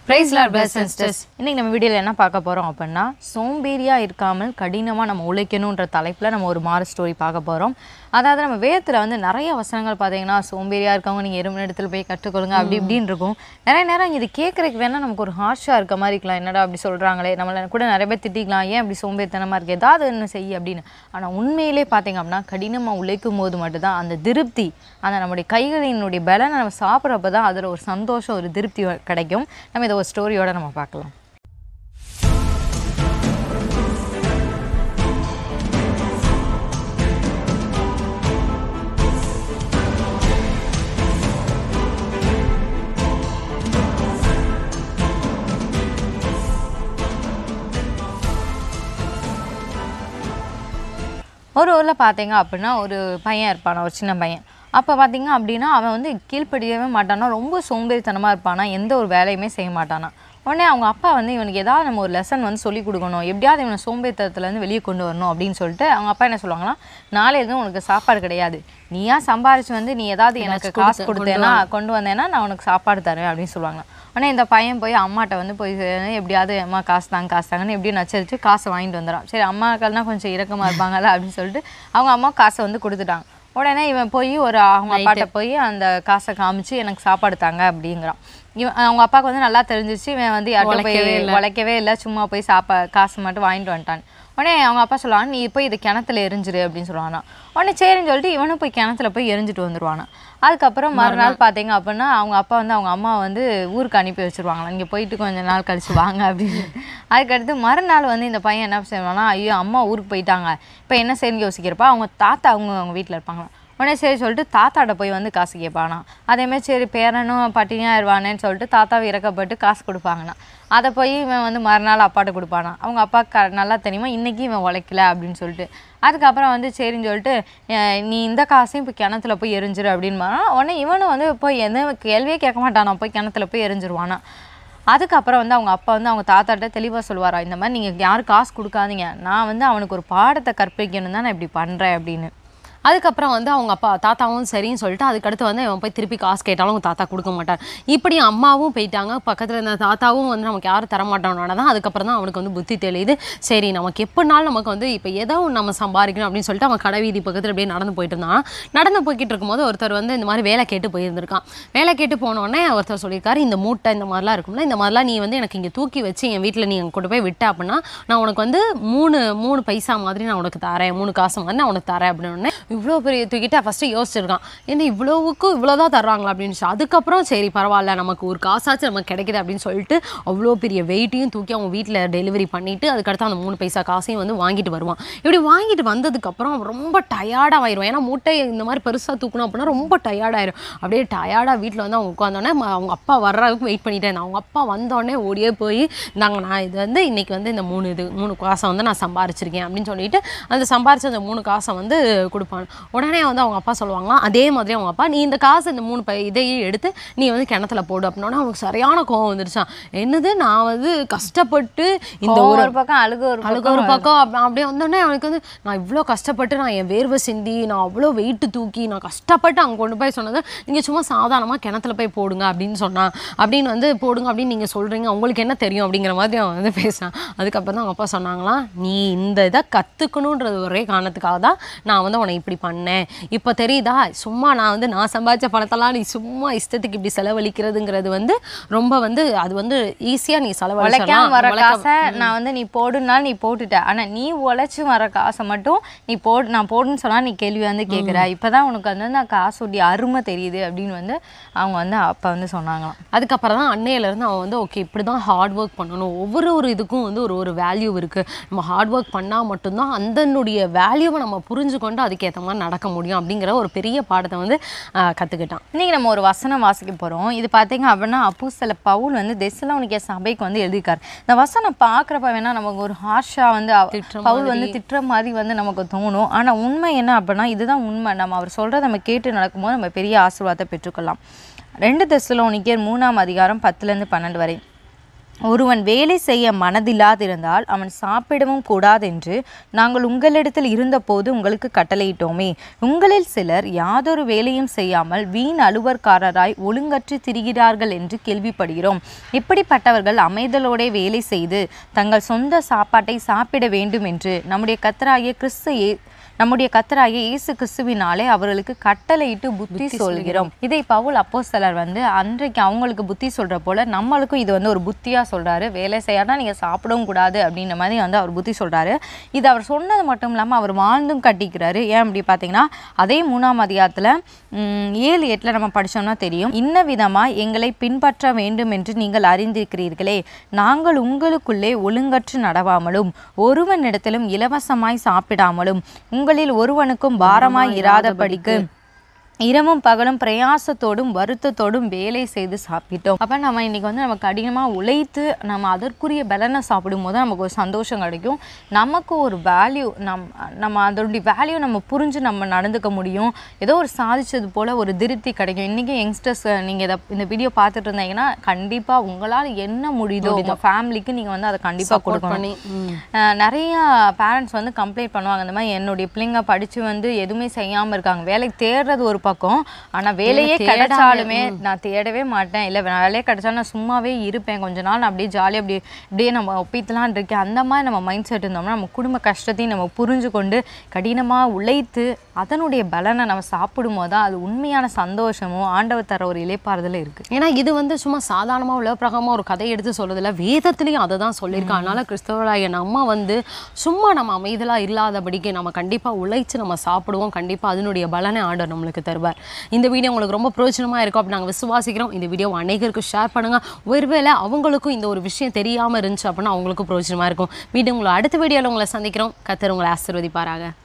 Price lord brothers and sisters இன்னைக்கு நம்ம வீடியோவில் என்ன பார்க்க போகிறோம் அப்படின்னா சோம்பேறியா இருக்காமல் கடினமாக நம்ம உழைக்கணுன்ற தலைப்பில் நம்ம ஒரு மாறு ஸ்டோரி பார்க்க போகிறோம் அதாவது நம்ம வேதத்தில் வந்து நிறைய வசனங்கள் பார்த்தீங்கன்னா சோம்பேறியா இருக்கவங்க நீங்கள் எறும்பு இடத்துல போய் கற்றுக்கொள்ளுங்க அப்படி இப்படின்னு இருக்கும் நிறைய நேரம் இது கேட்குறதுக்கு வேணால் நமக்கு ஒரு ஹார்ஷாக இருக்க மாதிரி இருக்கலாம் என்னடா அப்படி சொல்கிறாங்களே நம்மளை கூட நிறைய பேர் திட்டிக்கலாம் ஏன் அப்படி சோம்பேறித்தனமாக இருக்குது ஏதாவது ஒன்று செய் அப்படின்னு ஆனால் உண்மையிலே பார்த்தீங்க அப்படின்னா கடினமாக உழைக்கும் போது மட்டும்தான் அந்த திருப்தி அந்த நம்முடைய கைகளினுடைய பலனை நம்ம சாப்பிட்றப்ப தான் அதில் ஒரு சந்தோஷம் ஒரு திருப்தி வ- கிடைக்கும் நம்ம இதை ஒரு ஸ்டோரியோட நம்ம பார்க்கலாம் ஒரு ஊரில் பார்த்தீங்க அப்படின்னா ஒரு பையன் இருப்பானா ஒரு சின்ன பையன் அப்போ பார்த்தீங்க அப்படின்னா அவன் வந்து கீழ்ப்படியவே மாட்டானா ரொம்ப சோம்பேறித்தனமாக இருப்பானா எந்த ஒரு வேலையுமே செய்ய மாட்டானா உடனே அவங்க அப்பா வந்து இவனுக்கு ஏதாவது நம்ம ஒரு லெசன் வந்து சொல்லி கொடுக்கணும் எப்படியாவது இவனை சோம்பேறித்தனத்துலேருந்து வெளியே கொண்டு வரணும் அப்படின்னு சொல்லிட்டு அவங்க அப்பா என்ன சொல்லுவாங்கன்னா நாளையிலேருந்து உனக்கு சாப்பாடு கிடையாது நீயா சம்பாரிச்சு வந்து நீ ஏதாவது எனக்கு காசு கொடுத்தேன்னா கொண்டு வந்தேன்னா நான் உனக்கு சாப்பாடு தருவேன் அப்படின்னு சொல்லுவாங்க உடனே இந்த பையன் போய் அம்மாட்ட வந்து போய் எப்படியாவது அம்மா காசு தாங்க காசு தாங்கன்னு எப்படியும் நச்சரிச்சு காசை வாங்கிட்டு வந்துடுறான் சரி அம்மாக்கள்னா கொஞ்சம் இரக்கமாக இருப்பாங்கல்ல அப்படின்னு சொல்லிட்டு அவங்க அம்மா காசை வந்து கொடுத்துட்டாங்க உடனே இவன் போய் ஒரு அவங்க அப்பாட்ட போய் அந்த காசை காமிச்சு எனக்கு சாப்பாடு தாங்க அப்படிங்கிறான் இவன் அவங்க அப்பாவுக்கு வந்து நல்லா தெரிஞ்சிச்சு இவன் வந்து யார்கிட்ட போய் உழைக்கவே இல்லை சும்மா போய் சாப்பா காசு மட்டும் வாங்கிட்டு வந்துட்டான் உடனே அவங்க அப்பா சொல்லுவாங்க நீ போய் இது கிணத்துல எரிஞ்சிரு அப்படின்னு சொல்லுவானா உடனே சரின்னு சொல்லிட்டு இவனும் போய் கிணத்துல போய் எரிஞ்சிட்டு வந்துருவானா அதுக்கப்புறம் மறுநாள் பார்த்தீங்க அப்படின்னா அவங்க அப்பா வந்து அவங்க அம்மா வந்து ஊருக்கு அனுப்பி வச்சிருவாங்களாம் இங்கே போயிட்டு கொஞ்ச நாள் கழிச்சு வாங்க அப்படின்னு அதுக்கடுத்து மறுநாள் வந்து இந்த பையன் என்ன செய்வானா ஐயோ அம்மா ஊருக்கு போயிட்டாங்க இப்போ என்ன செய்யணும்னு யோசிக்கிறப்ப அவங்க தாத்தா அவங்க அவங்க வீட்டில் இருப்பாங்களாம் உடனே சரி சொல்லிட்டு தாத்தாட்ட போய் வந்து காசு கேட்பானா அதேமாதிரி சரி பேரனும் பட்டினியாக இருவானேன்னு சொல்லிட்டு தாத்தாவை இறக்கப்பட்டு காசு கொடுப்பாங்கண்ணா அதை போய் இவன் வந்து மறுநாள் அப்பாட்ட கொடுப்பானா அவங்க அப்பா க நல்லா தெரியுமா இன்றைக்கி இவன் உழைக்கல அப்படின்னு சொல்லிட்டு அதுக்கப்புறம் வந்து சரின்னு சொல்லிட்டு அஹ் நீ இந்த காசையும் இப்போ கிணத்துல போய் எரிஞ்சிரு அப்படின்பானா உடனே இவனும் வந்து போய் எந்த கேள்வியே கேட்க மாட்டானா போய் கிணத்துல போய் எரிஞ்சிருவானா அதுக்கப்புறம் வந்து அவங்க அப்பா வந்து அவங்க தாத்தாட்ட தெளிவாக சொல்லுவாரா இந்த மாதிரி நீங்கள் யாரும் காசு கொடுக்காதீங்க நான் வந்து அவனுக்கு ஒரு பாடத்தை கற்பிக்கணும் தான் நான் இப்படி பண்ணுறேன் அப்படின்னு அதுக்கப்புறம் வந்து அவங்க அப்பா தாத்தாவும் சரின்னு சொல்லிட்டு அதுக்கடுத்து வந்து இவன் போய் திருப்பி காசு கேட்டாலும் அவங்க தாத்தா கொடுக்க மாட்டார் இப்படி அம்மாவும் போயிட்டாங்க பக்கத்தில் இருந்த தாத்தாவும் வந்து நமக்கு யாரும் தர மாட்டோம்னா தான் அதுக்கப்புறம் தான் அவனுக்கு வந்து புத்தி தெளியுது சரி நமக்கு எப்படினாலும் நமக்கு வந்து இப்போ ஏதோ ஒன்று நம்ம சம்பாதிக்கணும் அப்படின்னு சொல்லிட்டு அவன் கடை வீதி பக்கத்தில் அப்படியே நடந்து போயிட்டு இருந்தான் நடந்து போய்கிட்டு இருக்கும்போது ஒருத்தர் வந்து இந்த மாதிரி வேலை கேட்டு போயிருந்திருக்கான் வேலை கேட்டு போனோடனே ஒருத்தர் சொல்லியிருக்காரு இந்த மூட்டை இந்த மாதிரிலாம் இருக்கும்ல இந்த மாதிரிலாம் நீ வந்து எனக்கு இங்கே தூக்கி வச்சு என் வீட்டில் நீ அங்க கொண்டு போய் விட்ட அப்படின்னா நான் உனக்கு வந்து மூணு மூணு பைசா மாதிரி நான் உனக்கு தரேன் மூணு காசு மாதிரி நான் உனக்கு தரேன் அப்படின்னு இவ்வளோ பெரிய தூக்கிட்டு ஃபஸ்ட்டு யோசிச்சிருக்கான் என்ன இவ்வளவுக்கு இவ்வளோதான் தர்றாங்களா அப்படின்னு சொல்லி அதுக்கப்புறம் சரி பரவாயில்ல நமக்கு ஒரு காசாச்சும் நமக்கு கிடைக்குது அப்படின்னு சொல்லிட்டு அவ்வளோ பெரிய வெயிட்டையும் தூக்கி அவங்க வீட்டில் டெலிவரி பண்ணிட்டு அதுக்கடுத்து அந்த மூணு பைசா காசையும் வந்து வாங்கிட்டு வருவான் இப்படி வாங்கிட்டு வந்ததுக்கப்புறம் அவன் ரொம்ப டயர்டாக ஆயிரும் ஏன்னா மூட்டை இந்த மாதிரி பெருசாக தூக்கணும் அப்படின்னா ரொம்ப டயர்டாயிரும் அப்படியே டயர்டாக வீட்டில் வந்து அவங்க உட்காந்தோடனே அவங்க அப்பா வர்றதுக்கு வெயிட் பண்ணிட்டே இருந்தான் அவங்க அப்பா வந்தோடனே ஓடியே போய் இந்தாங்க நான் இது வந்து இன்னைக்கு வந்து இந்த மூணு இது மூணு காசை வந்து நான் சம்பாரிச்சிருக்கேன் அப்படின்னு சொல்லிட்டு அந்த சம்பாரிச்ச அந்த மூணு காசை வந்து கொடுப்பான் உடனே வந்து அவங்க அப்பா சொல்லுவாங்களாம் அதே மாதிரி அவங்க அப்பா நீ இந்த காசு இந்த மூணு பை இதையும் எடுத்து நீ வந்து கிணத்துல போடு அப்படின்னா அவனுக்கு சரியான கோவம் வந்துருச்சான் என்னது நான் வந்து கஷ்டப்பட்டு இந்த கோவம் ஒரு ஒரு பக்கம் அழுகு ஒரு அழுக ஒரு பக்கம் அப்ப- அப்படியே வந்தோடனே அவனுக்கு வந்து நான் இவ்வளோ கஷ்டப்பட்டு நான் என் வேர்வை சிந்தி நான் அவ்வளோ வெயிட்டு தூக்கி நான் கஷ்டப்பட்டு அங்கே கொண்டு போய் சொன்னது நீங்கள் சும்மா சாதாரணமாக கிணத்துல போய் போடுங்க அப்படின்னு சொன்னான் அப்படின்னு வந்து போடுங்க அப்படின்னு நீங்கள் சொல்கிறீங்க உங்களுக்கு என்ன தெரியும் அப்படிங்கிற மாதிரி அவன் வந்து பேசினான் அதுக்கப்புறம் தான் அவங்க அப்பா சொன்னாங்களாம் நீ இந்த இதை கற்றுக்கணுன்றது ஒரே காரணத்துக்காக தான் நான் வந்து உன்னை இப்படி பண்ணேன் இப்போ தெரியுதா சும்மா நான் வந்து நான் சம்பாதிச்ச பணத்தெல்லாம் நீ சும்மா இஷ்டத்துக்கு இப்படி செலவழிக்கிறதுங்கிறது வந்து ரொம்ப வந்து அது வந்து ஈஸியாக நீ உழைக்காம வர செலவழிச்சலாம் காசை நான் வந்து நீ போடுனாலும் நீ போட்டுட்ட ஆனா நீ உழைச்சு வர காசை மட்டும் நீ போடு நான் போடுன்னு சொன்னா நீ கேள்வி வந்து கேட்குற இப்பதான் உனக்கு வந்து நான் காசுடைய அருமை தெரியுது அப்படின்னு வந்து அவங்க வந்து அப்பா வந்து சொன்னாங்களாம் அதுக்கப்புறம் தான் அன்னையிலேருந்து அவன் வந்து ஓகே இப்படி தான் ஹார்ட் ஒர்க் பண்ணணும் ஒவ்வொரு ஒரு இதுக்கும் வந்து ஒரு ஒரு வேல்யூ இருக்குது நம்ம ஹார்ட் ஒர்க் பண்ணால் மட்டும்தான் அந்தனுடைய வேல்யூவை நம்ம புரிஞ்சு கொண்டு அதுக்கேற்ற மாதிரி நடக்க முடியும் அப்படிங்கிற ஒரு பெரிய பாடத்தை வந்து கற்றுக்கிட்டான் இன்னைக்கு நம்ம ஒரு வசனம் வாசிக்க போறோம் இது பார்த்தீங்க அப்படின்னா அப்போஸ்தல பவுல் வந்து தெசலோனிக்கே சபைக்கு வந்து எழுதியிருக்காரு இந்த வசனம் பார்க்குறப்ப வேணா நமக்கு ஒரு ஹார்ஷா வந்து அவ- திட்டுற பவுல் வந்து திட்டுற மாதிரி வந்து நமக்கு தோணும் ஆனா உண்மை என்ன அப்படின்னா இதுதான் உண்மை நம்ம அவர் சொல்றத நம்ம கேட்டு நடக்கும்போது நம்ம பெரிய ஆசீர்வாதத்தை பெற்றுக்கொள்ளலாம் ரெண்டு தெசலோனிக்கர் மூணாம் அதிகாரம் பத்துலேருந்து பன்னெண்டு வரை ஒருவன் வேலை செய்ய மனதில்லாதிருந்தால் அவன் சாப்பிடவும் கூடாதென்று நாங்கள் உங்களிடத்தில் இருந்தபோது உங்களுக்கு கட்டளையிட்டோமே உங்களில் சிலர் யாதொரு வேலையும் செய்யாமல் வீண் அலுவற்காரராய் ஒழுங்கற்று திரிகிறார்கள் என்று கேள்விப்படுகிறோம் இப்படிப்பட்டவர்கள் அமைதலோடே வேலை செய்து தங்கள் சொந்த சாப்பாட்டை சாப்பிட வேண்டும் என்று நம்முடைய கத்தராகிய கிறிஸ்து இயே- நம்முடைய கத்தராகிய இயேசு கிறிஸ்துவினாலே அவர்களுக்கு கட்டளையிட்டு புத்தி சொல்கிறோம் இதை பவுல் அப்போஸ்தலர் வந்து அன்றைக்கு அவங்களுக்கு புத்தி சொல்ற போல நம்மளுக்கும் இது வந்து ஒரு புத்தியா சொல்றாரு வேலை செய்யாட்டா நீங்க சாப்பிடவும் கூடாது அப்படின்ற மாதிரி வந்து அவர் புத்தி சொல்றாரு இது அவர் சொன்னது மட்டும் இல்லாம அவர் வாழ்ந்தும் கட்டிக்கிறாரு ஏன் அப்படி பார்த்தீங்கன்னா அதே மூணாம் அதிகாரத்துல உம், ஏழு எட்டுல நம்ம படிச்சோம்னா தெரியும் இன்ன விதமா எங்களை பின்பற்ற வேண்டும் என்று நீங்கள் அறிந்திருக்கிறீர்களே நாங்கள் உங்களுக்குள்ளே ஒழுங்கற்று நடவாமலும் ஒருவனிடத்திலும் இலவசமாய் சாப்பிடாமலும் உங்களில் ஒருவனுக்கும் பாரமாய் இராதபடிக்கு இரவும் பகலும் பிரயாசத்தோடும் வருத்தத்தோடும் வேலை செய்து சாப்பிட்டோம் அப்போ நம்ம இன்னைக்கு வந்து நம்ம கடினமாக உழைத்து நம்ம அதற்குரிய பலனை சாப்பிடும்போது நமக்கு ஒரு சந்தோஷம் கிடைக்கும் நமக்கு ஒரு வேல்யூ நம் நம்ம அதனுடைய வேல்யூ நம்ம புரிஞ்சு நம்ம நடந்துக்க முடியும் ஏதோ ஒரு சாதிச்சது போல் ஒரு திருப்தி கிடைக்கும் இன்றைக்கி யங்ஸ்டர்ஸ் நீங்கள் இதை இந்த வீடியோ பார்த்துட்டு இருந்தீங்கன்னா கண்டிப்பாக உங்களால் என்ன முடியுதோ உங்கள் ஃபேமிலிக்கு நீங்கள் வந்து அதை கண்டிப்பாக கொடுக்கணும் பண்ணி ம். அஹ் நிறைய பேரண்ட்ஸ் வந்து கம்ப்ளைண்ட் பண்ணுவாங்க இந்த மாதிரி என்னுடைய பிள்ளைங்க படித்து வந்து எதுவுமே செய்யாமல் இருக்காங்க வேலைக்கு தேடுறது ஒரு பக்கம் ஆனால் வேலையே கிடைச்சாலுமே நான் தேடவே மாட்டேன் இல்லை வேலையே கிடைச்சா நான் சும்மாவே இருப்பேன் கொஞ்ச நாள் நான் அப்படியே ஜாலியாக அப்படி இப்படியே நம்ம ஒப்பித்தலான் இருக்கேன் அந்த மாதிரி நம்ம மைண்ட் செட் இருந்தோம்னா நம்ம குடும்ப கஷ்டத்தையும் நம்ம புரிஞ்சு கொண்டு கடினமாக உழைத்து அதனுடைய பலனை நம்ம சாப்பிடும் போது தான் அது உண்மையான சந்தோஷமும் ஆண்டவர் தர ஒரு இலைப்பாறுதல் இருக்குது ஏன்னா இது வந்து சும்மா சாதாரணமாக உலக பிரகாரமாக ஒரு கதை எடுத்து சொல்றதில்ல வேதத்துலேயும் அதை தான் சொல்லியிருக்காங்க அதனால கிறிஸ்தவராய நம்ம வந்து சும்மா நம்ம அமைதலாக இல்லாதபடிக்கு நம்ம கண்டிப்பாக உழைச்சு நம்ம சாப்பிடுவோம் கண்டிப்பாக அதனுடைய பலனை ஆண்டவர் நம்மளுக்கு தருவார் இந்த வீடியோ உங்களுக்கு ரொம்ப பிரயோஜனமாக இருக்கும் அப்படி நாங்கள் விசுவாசிக்கிறோம் இந்த வீடியோ அநேகருக்கு ஷேர் பண்ணுங்க ஒருவேளை அவங்களுக்கும் இந்த ஒரு விஷயம் தெரியாமல் இருந்துச்சு அப்படின்னா அவங்களுக்கும் பிரயோஜனமாக இருக்கும் வீடியோ உங்களை அடுத்த வீடியோவில் உங்களை சந்திக்கிறோம் கத்தர் உங்களை ஆசீர்வதிப்பாராக